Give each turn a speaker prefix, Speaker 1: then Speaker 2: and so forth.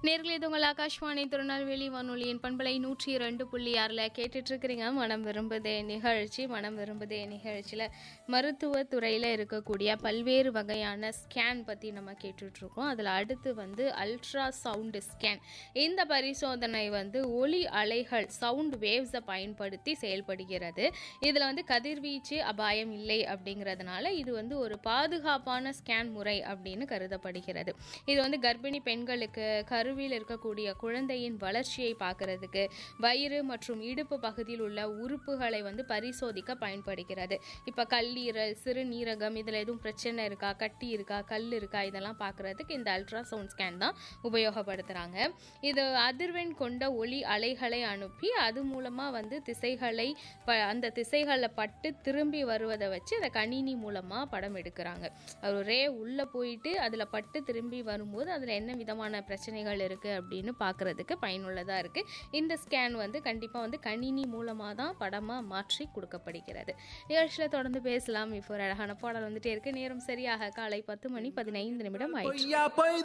Speaker 1: நேர்களே இது உங்கள் ஆகாஷ்வாணி திருநெல்வேலி வானொலியின் பண்பலை நூற்றி இரண்டு புள்ளி ஆறில் கேட்டுட்டு இருக்கிறீங்க மனம் விரும்புதே நிகழ்ச்சி மனம் விரும்புதே நிகழ்ச்சியில் மருத்துவ துறையில் இருக்கக்கூடிய பல்வேறு வகையான ஸ்கேன் பற்றி நம்ம கேட்டுட்ருக்கோம் அதில் அடுத்து வந்து அல்ட்ரா சவுண்டு ஸ்கேன் இந்த பரிசோதனை வந்து ஒலி அலைகள் சவுண்ட் வேவ்ஸை பயன்படுத்தி செயல்படுகிறது இதில் வந்து கதிர்வீச்சு அபாயம் இல்லை அப்படிங்கிறதுனால இது வந்து ஒரு பாதுகாப்பான ஸ்கேன் முறை அப்படின்னு கருதப்படுகிறது இது வந்து கர்ப்பிணி பெண்களுக்கு கருவில் இருக்கக்கூடிய குழந்தையின் வளர்ச்சியை பார்க்கறதுக்கு வயிறு மற்றும் இடுப்பு பகுதியில் உள்ள உறுப்புகளை வந்து பரிசோதிக்க பயன்படுகிறது இப்போ கல்லீரல் சிறுநீரகம் இதில் எதுவும் பிரச்சனை இருக்கா கட்டி இருக்கா கல் இருக்கா இதெல்லாம் பார்க்கறதுக்கு இந்த அல்ட்ராசவுண்ட் ஸ்கேன் தான் உபயோகப்படுத்துகிறாங்க இது அதிர்வெண் கொண்ட ஒளி அலைகளை அனுப்பி அது மூலமாக வந்து திசைகளை ப அந்த திசைகளில் பட்டு திரும்பி வருவதை வச்சு அதை கணினி மூலமாக படம் எடுக்கிறாங்க ஒரு ரே உள்ளே போயிட்டு அதில் பட்டு திரும்பி வரும்போது அதில் என்ன விதமான பிரச்சனைகள் இருக்குது அப்படின்னு பார்க்குறதுக்கு பயனுள்ளதாக இருக்குது இந்த ஸ்கேன் வந்து கண்டிப்பாக வந்து கணினி மூலமாக தான் படமாக மாற்றி கொடுக்கப்படுகிறது நிகழ்ச்சியில் தொடர்ந்து பேசலாம் இப்போ ஒரு அழகான பாடல் வந்துட்டே இருக்கு நேரம் சரியாக காலை பத்து மணி பதினைந்து நிமிடம் ஆயிடுச்சு
Speaker 2: பொய்யா பொய்